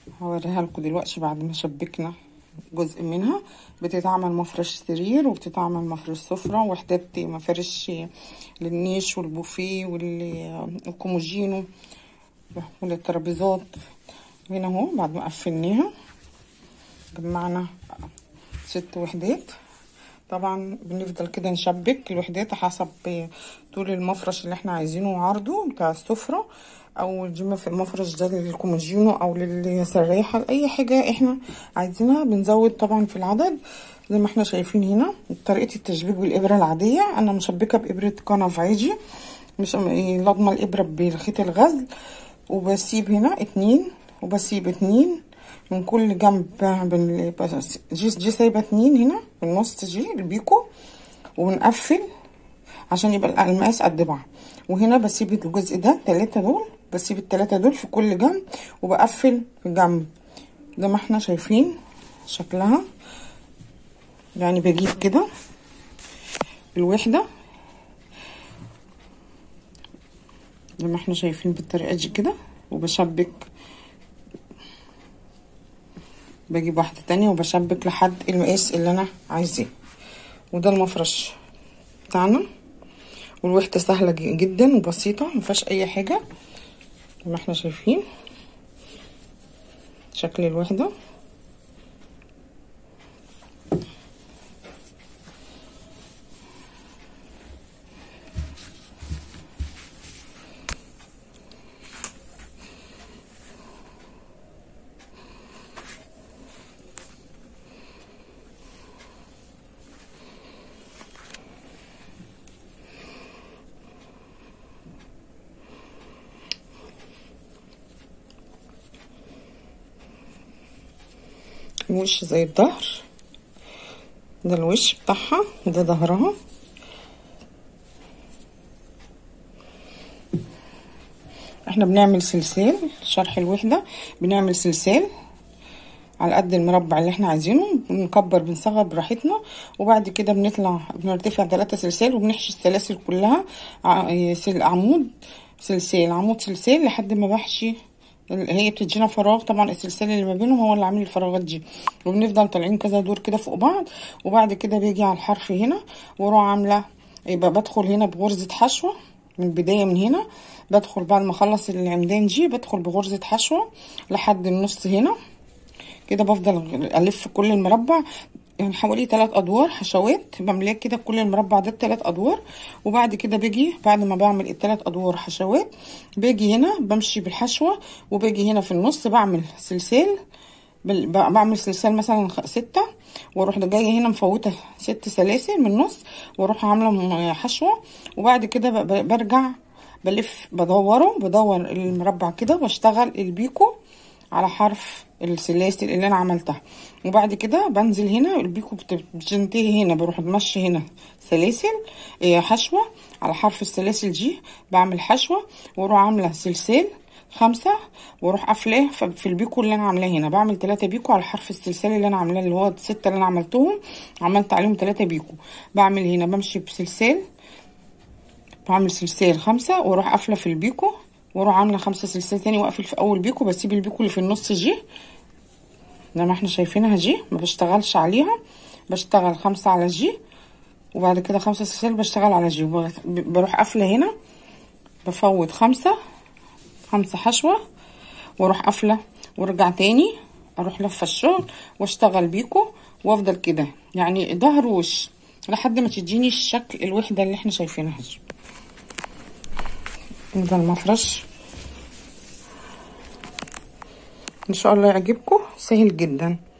هوريها لكم دلوقتي بعد ما شبكنا جزء منها بتتعمل مفرش سرير وبتتعمل مفرش سفرة وحدات مفارش للنيش والبوفيه والكوموجينو وللترابيزات هنا اهو بعد ما قفلناها جمعنا ست وحدات طبعا بنفضل كده نشبك الوحدات حسب طول المفرش اللي احنا عايزينه وعرضه بتاع السفرة او الجيم في المفرش ده للكوموجينو او للسراحة لاي حاجة احنا عايزينها بنزود طبعا في العدد زي ما احنا شايفين هنا طريقة التشبيك بالابرة العادية انا مشبكة بابرة كنف عادي مش لضمة الابرة بخيط الغزل وبسيب هنا اتنين وبسيب اتنين من كل جنب جي, جي سايبه اتنين هنا في النص جي البيكو وبنقفل عشان يبقى المقاس قد بعض وهنا بسيب الجزء ده التلاتة دول بسيب التلاتة دول في كل جنب وبقفل في جنب زي ما احنا شايفين شكلها يعني بجيب كده الوحدة زي ما احنا شايفين بالطريقة دي كده وبشبك بجيب واحدة تانية وبشبك لحد المقاس اللي انا عايزاه وده المفرش بتاعنا والوحدة سهلة جدا وبسيطة مفيهاش اي حاجة زي ما احنا شايفين شكل الوحدة الوش زي الظهر ده الوش بتاعها ده ظهرها احنا بنعمل سلسال شرح الوحدة بنعمل سلسال على قد المربع اللي احنا عايزينه بنكبر بنصغر براحتنا وبعد كده بنطلع بنرتفع ثلاثة سلسال وبنحشي السلاسل كلها عمود سلسال عمود سلسال لحد ما بحشي هي بتدينا فراغ طبعا السلسال اللي ما بينهم هو اللي عامل الفراغات دي وبنفضل طالعين كذا دور كده فوق بعض وبعد كده بيجي على الحرف هنا واروح عامله يبقى بدخل هنا بغرزه حشوه من البدايه من هنا بدخل بعد ما اخلص العمدان دي بدخل بغرزه حشوه لحد النص هنا كده بفضل الف كل المربع يعني حوالي ثلاث ادوار حشوات بملاه كده كل المربع ده ثلاث ادوار وبعد كده باجي بعد ما بعمل الثلاث ادوار حشوات باجي هنا بمشي بالحشوه وباجي هنا في النص بعمل سلسال بعمل سلسال مثلا ستة واروح جايه هنا مفوته ست سلاسل من النص واروح عامله حشوه وبعد كده برجع بلف بدوره بدور المربع كده واشتغل البيكو على حرف السلاسل اللي انا عملتها وبعد كده بنزل هنا البيكو بتنتهي هنا بروح بمشي هنا سلاسل حشوه على حرف السلاسل دي بعمل حشوه واروح عامله سلسال خمسة واروح قافلاه في البيكو اللي انا عاملاه هنا بعمل تلاتة بيكو على حرف السلسال اللي انا عاملاه اللي هو الستة اللي انا عملتهم عملت عليهم تلاتة بيكو بعمل هنا بمشي بسلسال بعمل سلسال خمسة واروح قافله في البيكو واروح عامله خمسة سلسال تاني واقفل في اول بيكو بسيب البيكو اللي في النص جي زي ما احنا شايفينها جي ما بشتغلش عليها بشتغل خمسة على جي وبعد كده خمسة سلسال بشتغل على جي بروح قافله هنا بفوت خمسة خمسة حشوة واروح قافله وارجع تاني اروح لفه الشغل واشتغل بيكو وافضل كده يعني ظهر ووش لحد ما تديني الشكل الوحده اللي احنا شايفينها دي ده المفرش ان شاء الله يعجبكم سهل جدا